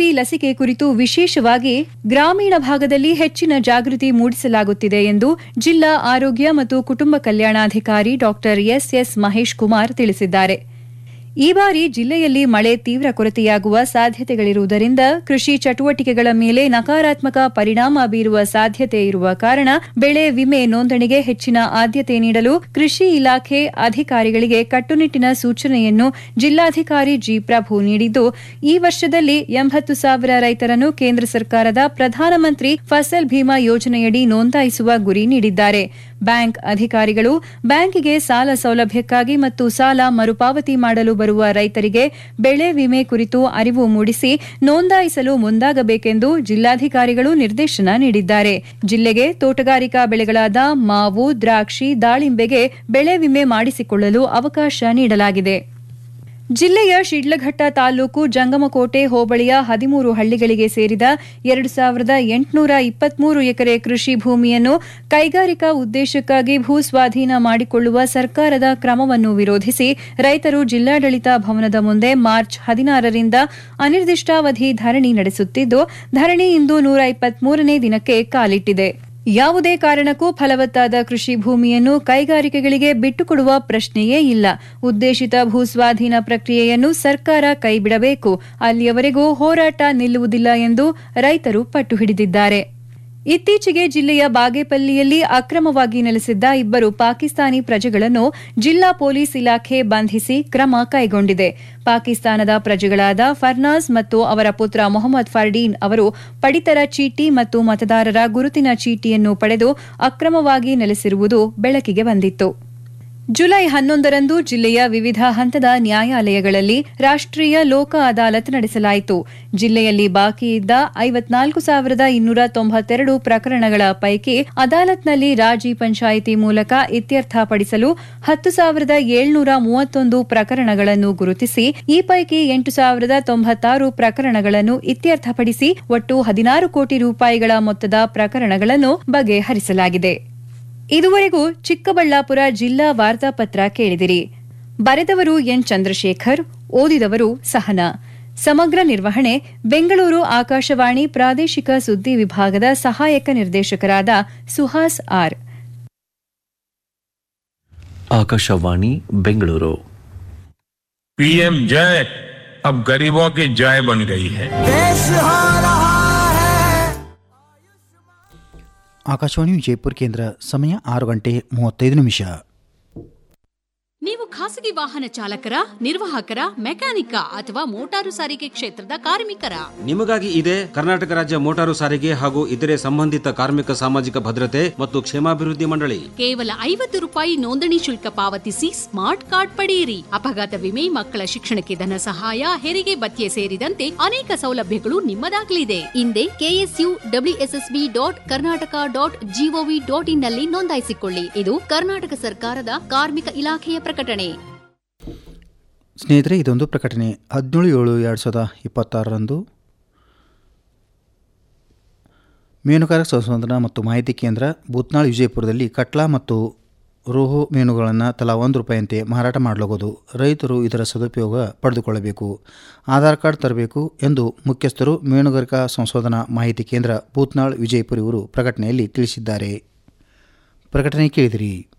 ಲಸಿಕೆ ಕುರಿತು ವಿಶೇಷವಾಗಿ ಗ್ರಾಮೀಣ ಭಾಗದಲ್ಲಿ ಹೆಚ್ಚಿನ ಜಾಗೃತಿ ಮೂಡಿಸಲಾಗುತ್ತಿದೆ ಎಂದು ಜಿಲ್ಲಾ ಆರೋಗ್ಯ ಮತ್ತು ಕುಟುಂಬ ಕಲ್ಯಾಣಾಧಿಕಾರಿ ಡಾ ಎಸ್ಎಸ್ ಮಹೇಶ್ ಕುಮಾರ್ ತಿಳಿಸಿದ್ದಾರೆ ಈ ಬಾರಿ ಜಿಲ್ಲೆಯಲ್ಲಿ ಮಳೆ ತೀವ್ರ ಕೊರತೆಯಾಗುವ ಸಾಧ್ಯತೆಗಳಿರುವುದರಿಂದ ಕೃಷಿ ಚಟುವಟಿಕೆಗಳ ಮೇಲೆ ನಕಾರಾತ್ಮಕ ಪರಿಣಾಮ ಬೀರುವ ಸಾಧ್ಯತೆ ಇರುವ ಕಾರಣ ಬೆಳೆ ವಿಮೆ ನೋಂದಣಿಗೆ ಹೆಚ್ಚಿನ ಆದ್ಯತೆ ನೀಡಲು ಕೃಷಿ ಇಲಾಖೆ ಅಧಿಕಾರಿಗಳಿಗೆ ಕಟ್ಟುನಿಟ್ಟಿನ ಸೂಚನೆಯನ್ನು ಜಿಲ್ಲಾಧಿಕಾರಿ ಜಿ ಪ್ರಭು ನೀಡಿದ್ದು ಈ ವರ್ಷದಲ್ಲಿ ಎಂಬತ್ತು ಸಾವಿರ ರೈತರನ್ನು ಕೇಂದ್ರ ಸರ್ಕಾರದ ಪ್ರಧಾನಮಂತ್ರಿ ಫಸಲ್ ಭೀಮಾ ಯೋಜನೆಯಡಿ ನೋಂದಾಯಿಸುವ ಗುರಿ ನೀಡಿದ್ದಾರೆ ಬ್ಯಾಂಕ್ ಅಧಿಕಾರಿಗಳು ಬ್ಯಾಂಕಿಗೆ ಸಾಲ ಸೌಲಭ್ಯಕ್ಕಾಗಿ ಮತ್ತು ಸಾಲ ಮರುಪಾವತಿ ಮಾಡಲು ಬರುವ ರೈತರಿಗೆ ಬೆಳೆ ವಿಮೆ ಕುರಿತು ಅರಿವು ಮೂಡಿಸಿ ನೋಂದಾಯಿಸಲು ಮುಂದಾಗಬೇಕೆಂದು ಜಿಲ್ಲಾಧಿಕಾರಿಗಳು ನಿರ್ದೇಶನ ನೀಡಿದ್ದಾರೆ ಜಿಲ್ಲೆಗೆ ತೋಟಗಾರಿಕಾ ಬೆಳೆಗಳಾದ ಮಾವು ದ್ರಾಕ್ಷಿ ದಾಳಿಂಬೆಗೆ ಬೆಳೆ ವಿಮೆ ಮಾಡಿಸಿಕೊಳ್ಳಲು ಅವಕಾಶ ನೀಡಲಾಗಿದೆ ಜಿಲ್ಲೆಯ ಶಿಡ್ಲಘಟ್ಟ ತಾಲೂಕು ಜಂಗಮಕೋಟೆ ಹೋಬಳಿಯ ಹದಿಮೂರು ಹಳ್ಳಿಗಳಿಗೆ ಸೇರಿದ ಎರಡು ಸಾವಿರದ ಎಂಟುನೂರ ಇಪ್ಪತ್ಮೂರು ಎಕರೆ ಕೃಷಿ ಭೂಮಿಯನ್ನು ಕೈಗಾರಿಕಾ ಉದ್ದೇಶಕ್ಕಾಗಿ ಭೂ ಸ್ವಾಧೀನ ಮಾಡಿಕೊಳ್ಳುವ ಸರ್ಕಾರದ ಕ್ರಮವನ್ನು ವಿರೋಧಿಸಿ ರೈತರು ಜಿಲ್ಲಾಡಳಿತ ಭವನದ ಮುಂದೆ ಮಾರ್ಚ್ ಹದಿನಾರರಿಂದ ಅನಿರ್ದಿಷ್ಟಾವಧಿ ಧರಣಿ ನಡೆಸುತ್ತಿದ್ದು ಧರಣಿ ಇಂದು ನೂರ ಇಪ್ಪತ್ಮೂರನೇ ದಿನಕ್ಕೆ ಕಾಲಿಟ್ಟಿದೆ ಯಾವುದೇ ಕಾರಣಕ್ಕೂ ಫಲವತ್ತಾದ ಕೃಷಿ ಭೂಮಿಯನ್ನು ಕೈಗಾರಿಕೆಗಳಿಗೆ ಬಿಟ್ಟುಕೊಡುವ ಪ್ರಶ್ನೆಯೇ ಇಲ್ಲ ಉದ್ದೇಶಿತ ಭೂಸ್ವಾಧೀನ ಪ್ರಕ್ರಿಯೆಯನ್ನು ಸರ್ಕಾರ ಕೈಬಿಡಬೇಕು ಅಲ್ಲಿಯವರೆಗೂ ಹೋರಾಟ ನಿಲ್ಲುವುದಿಲ್ಲ ಎಂದು ರೈತರು ಪಟ್ಟು ಹಿಡಿದಿದ್ದಾರೆ ಇತ್ತೀಚೆಗೆ ಜಿಲ್ಲೆಯ ಬಾಗೇಪಲ್ಲಿಯಲ್ಲಿ ಅಕ್ರಮವಾಗಿ ನೆಲೆಸಿದ್ದ ಇಬ್ಬರು ಪಾಕಿಸ್ತಾನಿ ಪ್ರಜೆಗಳನ್ನು ಜಿಲ್ಲಾ ಪೊಲೀಸ್ ಇಲಾಖೆ ಬಂಧಿಸಿ ಕ್ರಮ ಕೈಗೊಂಡಿದೆ ಪಾಕಿಸ್ತಾನದ ಪ್ರಜೆಗಳಾದ ಫರ್ನಾಸ್ ಮತ್ತು ಅವರ ಪುತ್ರ ಮೊಹಮ್ಮದ್ ಫರ್ಡೀನ್ ಅವರು ಪಡಿತರ ಚೀಟಿ ಮತ್ತು ಮತದಾರರ ಗುರುತಿನ ಚೀಟಿಯನ್ನು ಪಡೆದು ಅಕ್ರಮವಾಗಿ ನೆಲೆಸಿರುವುದು ಬೆಳಕಿಗೆ ಬಂದಿತ್ತು ಜುಲೈ ಹನ್ನೊಂದರಂದು ಜಿಲ್ಲೆಯ ವಿವಿಧ ಹಂತದ ನ್ಯಾಯಾಲಯಗಳಲ್ಲಿ ರಾಷ್ಟ್ರೀಯ ಲೋಕ ಅದಾಲತ್ ನಡೆಸಲಾಯಿತು ಜಿಲ್ಲೆಯಲ್ಲಿ ಬಾಕಿ ಇದ್ದ ಐವತ್ನಾಲ್ಕು ಸಾವಿರದ ಇನ್ನೂರ ತೊಂಬತ್ತೆರಡು ಪ್ರಕರಣಗಳ ಪೈಕಿ ಅದಾಲತ್ನಲ್ಲಿ ರಾಜಿ ಪಂಚಾಯಿತಿ ಮೂಲಕ ಇತ್ಯರ್ಥಪಡಿಸಲು ಹತ್ತು ಸಾವಿರದ ಏಳ್ನೂರ ಮೂವತ್ತೊಂದು ಪ್ರಕರಣಗಳನ್ನು ಗುರುತಿಸಿ ಈ ಪೈಕಿ ಎಂಟು ಸಾವಿರದ ತೊಂಬತ್ತಾರು ಪ್ರಕರಣಗಳನ್ನು ಇತ್ಯರ್ಥಪಡಿಸಿ ಒಟ್ಟು ಹದಿನಾರು ಕೋಟಿ ರೂಪಾಯಿಗಳ ಮೊತ್ತದ ಪ್ರಕರಣಗಳನ್ನು ಬಗೆಹರಿಸಲಾಗಿದೆ ಇದುವರೆಗೂ ಚಿಕ್ಕಬಳ್ಳಾಪುರ ಜಿಲ್ಲಾ ವಾರ್ತಾಪತ್ರ ಕೇಳಿದಿರಿ ಬರೆದವರು ಎನ್ ಚಂದ್ರಶೇಖರ್ ಓದಿದವರು ಸಹನ ಸಮಗ್ರ ನಿರ್ವಹಣೆ ಬೆಂಗಳೂರು ಆಕಾಶವಾಣಿ ಪ್ರಾದೇಶಿಕ ಸುದ್ದಿ ವಿಭಾಗದ ಸಹಾಯಕ ನಿರ್ದೇಶಕರಾದ ಸುಹಾಸ್ ಆರ್ ಆಕಾಶವಾಣಿ ಬೆಂಗಳೂರು पीएम जय अब गरीबों की जय बन गई है ಆಕಾಶವಾಣಿ ವಿಜಯಪುರ ಕೇಂದ್ರ ಸಮಯ ಆರು ಗಂಟೆ ಮೂವತ್ತೈದು ನಿಮಿಷ ನೀವು ಖಾಸಗಿ ವಾಹನ ಚಾಲಕರ ನಿರ್ವಾಹಕರ ಮೆಕ್ಯಾನಿಕ ಅಥವಾ ಮೋಟಾರು ಸಾರಿಗೆ ಕ್ಷೇತ್ರದ ಕಾರ್ಮಿಕರ ನಿಮಗಾಗಿ ಇದೆ ಕರ್ನಾಟಕ ರಾಜ್ಯ ಮೋಟಾರು ಸಾರಿಗೆ ಹಾಗೂ ಇತರೆ ಸಂಬಂಧಿತ ಕಾರ್ಮಿಕ ಸಾಮಾಜಿಕ ಭದ್ರತೆ ಮತ್ತು ಕ್ಷೇಮಾಭಿವೃದ್ಧಿ ಮಂಡಳಿ ಕೇವಲ ಐವತ್ತು ರೂಪಾಯಿ ನೋಂದಣಿ ಶುಲ್ಕ ಪಾವತಿಸಿ ಸ್ಮಾರ್ಟ್ ಕಾರ್ಡ್ ಪಡೆಯಿರಿ ಅಪಘಾತ ವಿಮೆ ಮಕ್ಕಳ ಶಿಕ್ಷಣಕ್ಕೆ ಧನ ಸಹಾಯ ಹೆರಿಗೆ ಭತ್ಯೆ ಸೇರಿದಂತೆ ಅನೇಕ ಸೌಲಭ್ಯಗಳು ನಿಮ್ಮದಾಗಲಿದೆ ಹಿಂದೆ K S U W S S B dot Karnataka dot G O V dot in ನಲ್ಲಿ ನೋಂದಾಯಿಸಿಕೊಳ್ಳಿ ಇದು ಕರ್ನಾಟಕ ಸರ್ಕಾರದ ಕಾರ್ಮಿಕ ಇಲಾಖೆಯ ಪ್ರಕಟಣೆ ಸ್ನೇಹಿತರೆ ಇದೊಂದು ಪ್ರಕಟಣೆ ಹದಿನೇಳು ಏಳು ಎರಡು ಸಾವಿರದ ಇಪ್ಪತ್ತಾರರಂದು ಮೀನುಗಾರಿಕೆ ಸಂಶೋಧನಾ ಮತ್ತು ಮಾಹಿತಿ ಕೇಂದ್ರ ಬೂತ್ನಾಳ್ ವಿಜಯಪುರದಲ್ಲಿ ಕಟ್ಲಾ ಮತ್ತು ರೋಹು ಮೀನುಗಳನ್ನು ತಲಾ ಒಂದು ರೂಪಾಯಿಯಂತೆ ಮಾರಾಟ ಮಾಡಲಾಗುವುದು ರೈತರು ಇದರ ಸದುಪಯೋಗ ಪಡೆದುಕೊಳ್ಳಬೇಕು ಆಧಾರ್ ಕಾರ್ಡ್ ತರಬೇಕು ಎಂದು ಮುಖ್ಯಸ್ಥರು ಮೀನುಗಾರಿಕಾ ಸಂಶೋಧನಾ ಮಾಹಿತಿ ಕೇಂದ್ರ ಬೂತ್ನಾಳ್ ವಿಜಯಪುರ ಇವರು ಪ್ರಕಟಣೆಯಲ್ಲಿ ತಿಳಿಸಿದ್ದಾರೆ ಪ್ರಕಟಣೆ ಕೇಳಿದಿರಿ